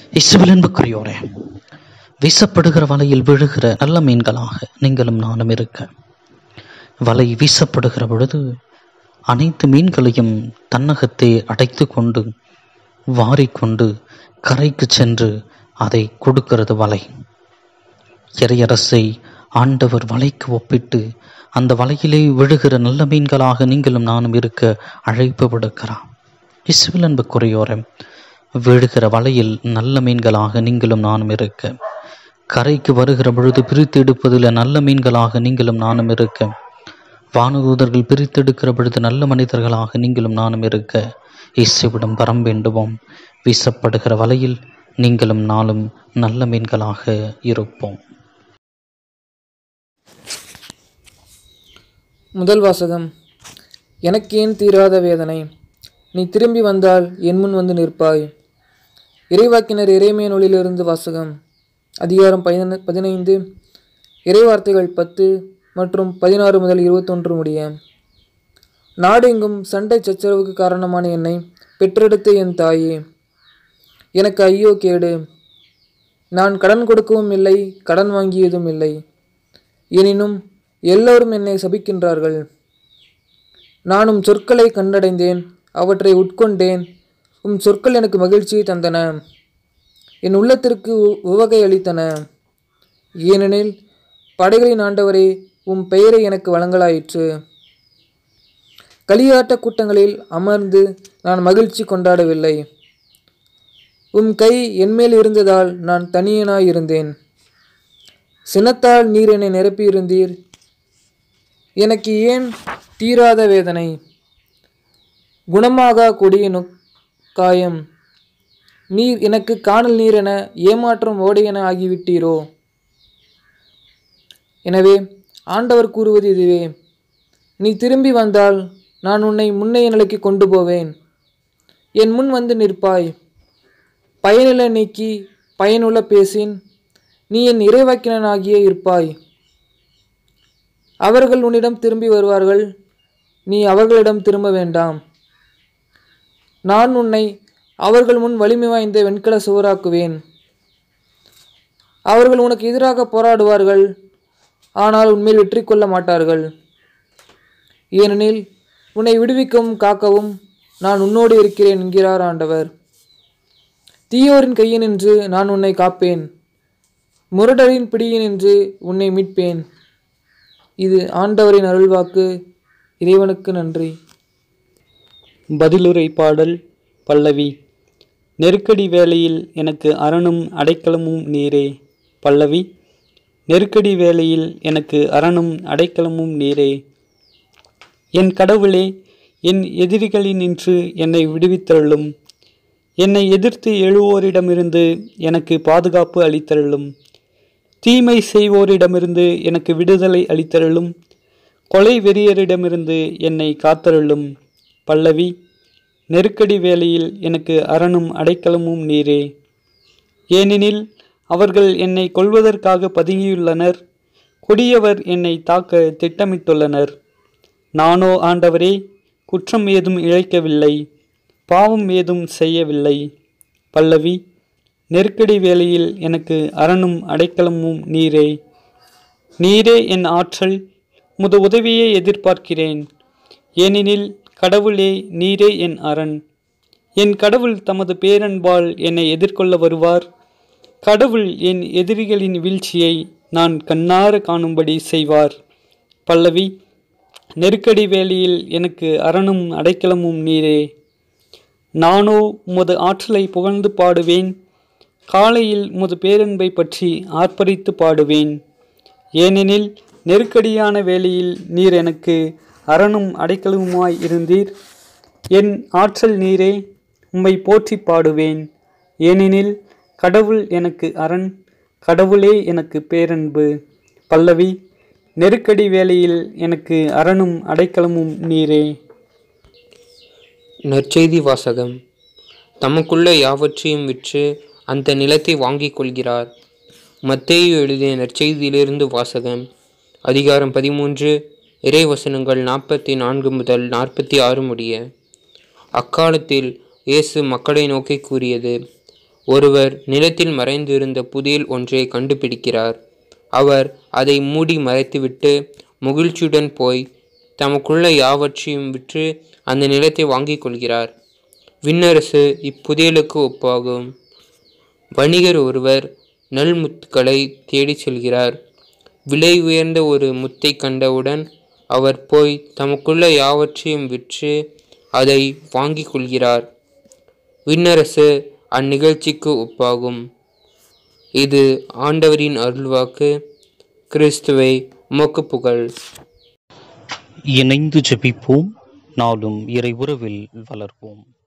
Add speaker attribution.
Speaker 1: இசுவில் அன்புக்குரியோரே வீசப்படுகிற வலையில் விழுகிற நல்ல மீன்களாக நீங்களும் நானும் இருக்க வலை வீசப்படுகிற பொழுது அனைத்து மீன்களையும் தன்னகத்தே அடைத்து கொண்டு வாரிக்கொண்டு கரைக்கு சென்று அதை கொடுக்கிறது வலை இறையரசை ஆண்டவர் வலைக்கு ஒப்பிட்டு அந்த வலையிலே விழுகிற நல்ல மீன்களாக நீங்களும் நானும் இருக்க அழைப்பு விடுக்கிறார் இசுவில் அன்பு குறையோர விழுகிற வலையில் நல்ல மீன்களாக நீங்களும் நானும் இருக்க கரைக்கு வருகிற பொழுது பிரித்து எடுப்பதில் நல்ல மீன்களாக நீங்களும் நானும் இருக்க வானதூதர்கள் பிரித்தெடுக்கிற பொழுது நல்ல மனிதர்களாக நீங்களும் நானும் இருக்க இயேசுவிடம் வரம் வேண்டுவோம் வீசப்படுகிற வலையில் நீங்களும் நாளும் நல்ல மீன்களாக இருப்போம்
Speaker 2: முதல் வாசகம் எனக்கு ஏன் தீராத வேதனை நீ திரும்பி வந்தால் என் முன் வந்து நிற்பாய் இறைவாக்கினர் இறைமைய நூலிலிருந்து வாசகம் அதிகாரம் பதின பதினைந்து இறைவார்த்தைகள் பத்து மற்றும் பதினாறு முதல் இருபத்தொன்று முடிய நாடெங்கும் சண்டை சச்சரவுக்கு காரணமான என்னை பெற்றெடுத்த என் தாயே எனக்கு ஐயோ கேடு நான் கடன் கொடுக்கவும் இல்லை கடன் வாங்கியதும் இல்லை எனினும் எல்லோரும் என்னை சபிக்கின்றார்கள் நானும் சொற்களை கண்டடைந்தேன் அவற்றை உட்கொண்டேன் உம் சொற்கள் எனக்கு மகிழ்ச்சியை தந்தன என் உள்ளத்திற்கு உ- உவகை அளித்தன ஏனெனில் படைகளின் ஆண்டவரே உம் பெயரை எனக்கு வழங்கலாயிற்று களியாட்ட கூட்டங்களில் அமர்ந்து நான் மகிழ்ச்சி கொண்டாடவில்லை உம் கை என்மேல் இருந்ததால் நான் தனியனாய் இருந்தேன் சினத்தால் நீர் என்னை நிரப்பியிருந்தீர் எனக்கு ஏன் தீராத வேதனை குணமாகா கொடிய நொக் காயம் நீர் எனக்கு காணல் நீர் என ஏமாற்றம் ஓடையென ஆகிவிட்டீரோ எனவே ஆண்டவர் கூறுவது இதுவே நீ திரும்பி வந்தால் நான் உன்னை முன்னைய நிலைக்கு கொண்டு போவேன் என் முன் வந்து நிற்பாய் பயனில நீக்கி பயனுள்ள பேசின் நீ என் இறைவாக்கினனாகியே இருப்பாய் அவர்கள் உன்னிடம் திரும்பி வருவார்கள் நீ அவர்களிடம் திரும்ப வேண்டாம் நான் உன்னை அவர்கள் முன் வலிமை வாய்ந்த வெண்கல சுவராக்குவேன் அவர்கள் உனக்கு எதிராக போராடுவார்கள் ஆனால் உன்மேல் வெற்றி கொள்ள மாட்டார்கள் ஏனெனில் உன்னை விடுவிக்கவும் காக்கவும் நான் உன்னோடு இருக்கிறேன் என்கிறார் ஆண்டவர் தீயோரின் கையினின்று நான் உன்னை காப்பேன் முரடரின் பிடியினின்று உன்னை மீட்பேன் இது ஆண்டவரின் அருள்வாக்கு இறைவனுக்கு நன்றி
Speaker 3: பதிலுரை பாடல் பல்லவி நெருக்கடி வேளையில் எனக்கு அரணும் அடைக்கலமும் நீரே பல்லவி நெருக்கடி வேளையில் எனக்கு அரணும் அடைக்கலமும் நீரே என் கடவுளே என் எதிரிகளினின்று என்னை விடுவித்தருளும் என்னை எதிர்த்து எழுவோரிடமிருந்து எனக்கு பாதுகாப்பு அளித்தருளும் தீமை செய்வோரிடமிருந்து எனக்கு விடுதலை அளித்தருளும் கொலை வெறியரிடமிருந்து என்னை காத்தருளும் பல்லவி நெருக்கடி வேளையில் எனக்கு அரணும் அடைக்கலமும் நீரே ஏனெனில் அவர்கள் என்னை கொல்வதற்காக பதுங்கியுள்ளனர் கொடியவர் என்னை தாக்க திட்டமிட்டுள்ளனர் நானோ ஆண்டவரே குற்றம் ஏதும் இழைக்கவில்லை பாவம் ஏதும் செய்யவில்லை பல்லவி நெருக்கடி வேளையில் எனக்கு அரணும் அடைக்கலமும் நீரே நீரே என் ஆற்றல் முத உதவியை எதிர்பார்க்கிறேன் ஏனெனில் கடவுளே நீரே என் அரண் என் கடவுள் தமது பேரன்பால் என்னை எதிர்கொள்ள வருவார் கடவுள் என் எதிரிகளின் வீழ்ச்சியை நான் கண்ணார காணும்படி செய்வார் பல்லவி நெருக்கடி வேளையில் எனக்கு அரணும் அடைக்கலமும் நீரே நானோ உமது ஆற்றலை புகழ்ந்து பாடுவேன் காலையில் உமது பேரன்பை பற்றி ஆர்ப்பரித்து பாடுவேன் ஏனெனில் நெருக்கடியான வேளையில் நீர் எனக்கு அரணும் அடைக்கலமுமாய் இருந்தீர் என் ஆற்றல் நீரே உம்மை போற்றி பாடுவேன் ஏனெனில் கடவுள் எனக்கு அரண் கடவுளே எனக்கு பேரன்பு பல்லவி நெருக்கடி வேளையில் எனக்கு அரணும் அடைக்கலமும் நீரே
Speaker 4: நற்செய்தி வாசகம் தமக்குள்ள யாவற்றையும் விற்று அந்த நிலத்தை வாங்கிக் கொள்கிறார் மத்தேயு எழுதிய நற்செய்தியிலிருந்து வாசகம் அதிகாரம் பதிமூன்று இறைவசனங்கள் நாற்பத்தி நான்கு முதல் நாற்பத்தி ஆறு முடிய அக்காலத்தில் இயேசு மக்களை நோக்கி கூறியது ஒருவர் நிலத்தில் மறைந்திருந்த புதையல் ஒன்றை கண்டுபிடிக்கிறார் அவர் அதை மூடி மறைத்துவிட்டு மகிழ்ச்சியுடன் போய் தமக்குள்ள யாவற்றையும் விற்று அந்த நிலத்தை வாங்கிக் கொள்கிறார் விண்ணரசு இப்புதையலுக்கு ஒப்பாகும் வணிகர் ஒருவர் நல் முத்துக்களை தேடிச் செல்கிறார் விலை உயர்ந்த ஒரு முத்தை கண்டவுடன் அவர் போய் தமக்குள்ள யாவற்றையும் விற்று அதை வாங்கிக் கொள்கிறார் விண்ணரசு அந்நிகழ்ச்சிக்கு ஒப்பாகும் இது ஆண்டவரின் அருள்வாக்கு கிறிஸ்துவை உமக்கு புகழ்
Speaker 1: இணைந்து ஜெபிப்போம் நாளும் இறை உறவில் வளர்வோம்